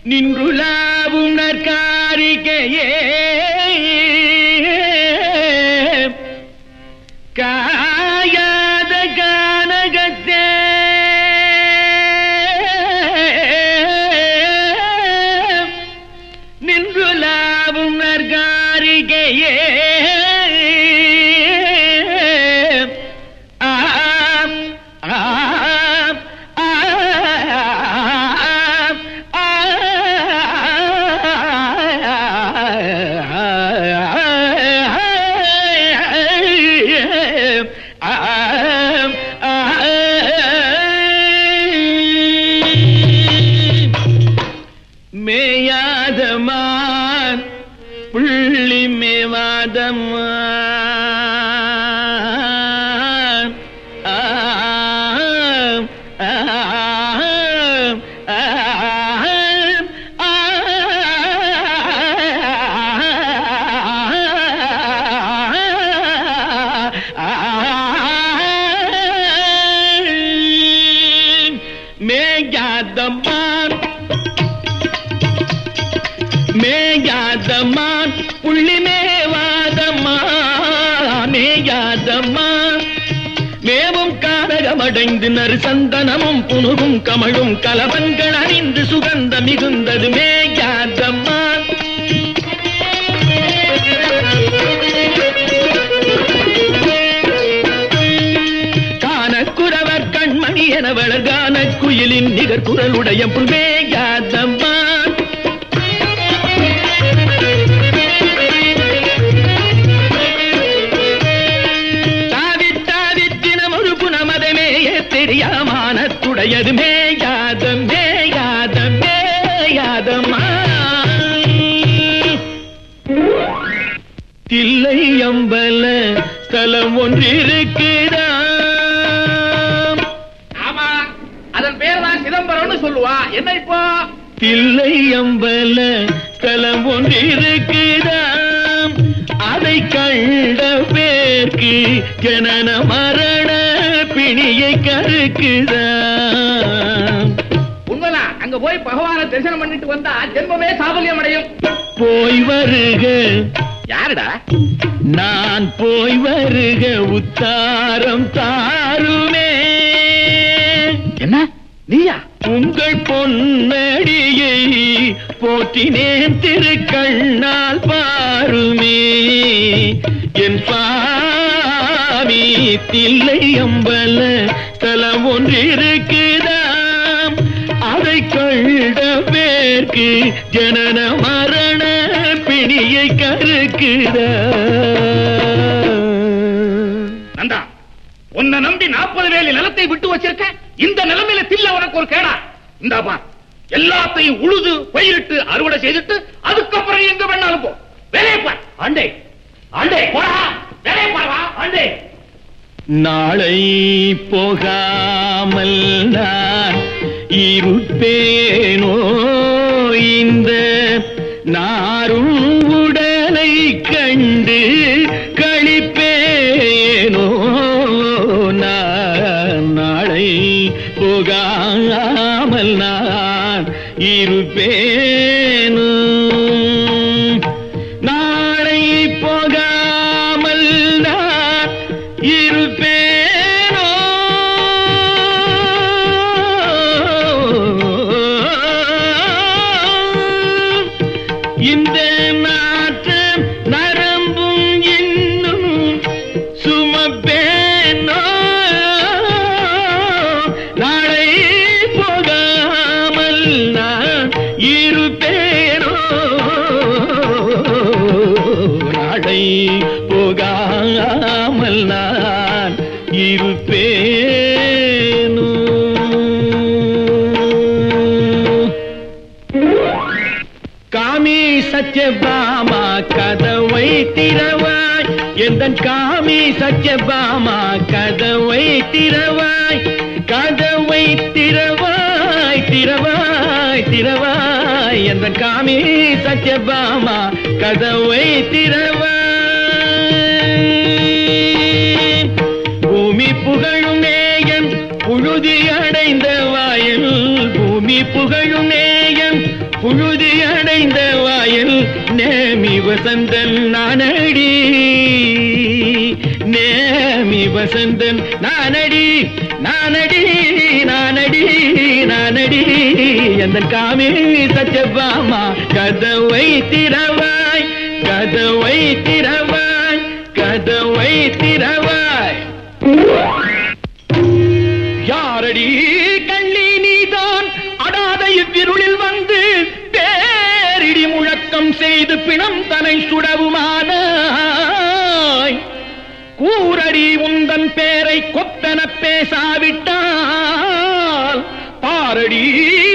நின்றுலாவும் நற்காரிகையே காயாத கானகத்தே நின்றுலாவும் நற்காரிகையே ஆம், ஆம், மேயாதமான் புள்ளி மேவாதமான் ஆம், ஆம், ஆம், ஆம். மேயாதமான் மேயாதமான் புள்ளி மேவாதம்மா மேயாதம்மா மேவும் காரகமடைந்து நறு சந்தனமும் புனுகும் கமழும் கலவன்கள் அணிந்து சுகந்த மிகுந்தது மேயாதம்மா கானக்குறவர் கண்மணி என வளர்கான குயிலின் நிகர் குரலுடைய புல் மேயாதம்மா தாவி தாவி தினம் ஒரு புனமதமேயே தெரியாமானத்துடையது மேயாத மேயாத மேயாதம்மா தில்லை அம்பல ஸ்தலம் ஒன்றிருக்கிறாம் ஆமா அதன் பேர் தான் சிதம்பரம்னு சொல்லுவா என்ன இப்போ தில்லை அம்பல ஸ்தலம் ஒன்றிருக்கிறாம் அதை கண்ட பேர்க்கு ஜனன மரண பிணியை கருக்குதாம் உண்மைதான் அங்க போய் பகவானை தரிசனம் பண்ணிட்டு வந்தா ஜென்மமே சாபல்யம் அடையும் போய் வருக யாருடா நான் போய் வருக உத்தாரம் தாருமே என்ன நீயா உங்கள் பொன்னடியை போற்றினேன் திருக்கண்ணால் பாருமே என் சுவாமி தில்லை அம்பல ஸ்தலம் ஒன்றிருக்குதாம் அதை கண்ட பேர்க்கு ஜனன மரண பிணியை கருக்குதா நந்தா உன்னை நம்பி நாற்பது வேலி நிலத்தை விட்டு வச்சிருக்க இந்த நிலைமையில தில்ல உனக்கு ஒரு கேடா இந்தா பார் எல்லாத்தையும் உழுது பயிரிட்டு அறுவடை செய்துட்டு அதுக்கப்புறம் எங்க வேணாலும் போ வேலையை பார் ஆண்டே ஆண்டே போடா வேலையை பாருவா ஆண்டே நாளை போகாமல் நான் இருப்பேனோ இந்த நாரும் உடலை கண்டு கழிப்பேனோ நான் நாளை போகாமல் நான் இருப்பேனோ நாளை போகாமல் நான் இருப்பேனோ இந்த நாற்று நரம்பும் இன்னும் சுமப்பேனோ நாளை போகாமல் நான் இருப்பேனோ நாளை போகாமல் நான் இருப்பேனோ காமி சத்யபாமா கதவை திறவாய் எந்த காமி சத்யபாமா கதவை திறவாய் கதவை திறவாய் திறவாய் திறவாய் எந்த காமி சத்யபாமா கதவை திறவாய் பூமி புகழும் நேயன் புழுதி அடைந்த வாயில் பூமி புகழும் நேயன் புழு வசந்தன் நானடி நேமி வசந்தன் நானடி நானடி நானடி நானடி எந்த காமே சத்யபாமா கதவை திறவாய் கதவை திறவாய் கதவை திறவாய் யாரடி கள்ளி நீதான் அடாத இவ்விருளில் வந்து பேரிடி முழக்கம் செய்து பிணம் தனை சுடவுமானாய் கூரடி உந்தன் பேரை கொத்தன பேசாவிட்டால் பாரடி